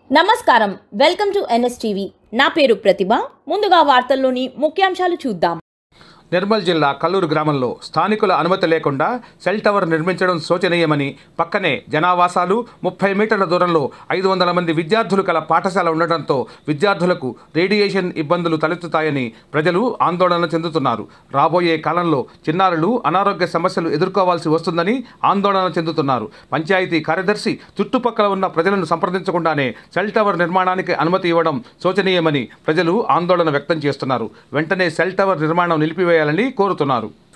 నమస్కారం welcome to NSTV నా పేరు ప్రతిభ ముందుగా వార్తల్లోని ముఖ్యాంశాలు చూద్దాం నిర్మల్ జిల్లా కల్లూరు గ్రామంలో స్థానికుల అనుమతి లేకుండా సెల్ టవర్ నిర్మించడం శోచనీయమని పక్కనే జనావాసాలు ముప్పై మీటర్ల దూరంలో ఐదు వందల మంది విద్యార్థులు కల పాఠశాల ఉండటంతో విద్యార్థులకు రేడియేషన్ ఇబ్బందులు తలెత్తుతాయని ప్రజలు ఆందోళన చెందుతున్నారు రాబోయే కాలంలో చిన్నారులు అనారోగ్య సమస్యలు ఎదుర్కోవాల్సి వస్తుందని ఆందోళన చెందుతున్నారు పంచాయతీ కార్యదర్శి చుట్టుపక్కల ఉన్న ప్రజలను సంప్రదించకుండానే సెల్ టవర్ నిర్మాణానికి అనుమతి ఇవ్వడం శోచనీయమని ప్రజలు ఆందోళన వ్యక్తం చేస్తున్నారు వెంటనే సెల్ టవర్ నిర్మాణం నిలిపివేయాలని కోరుతున్నారు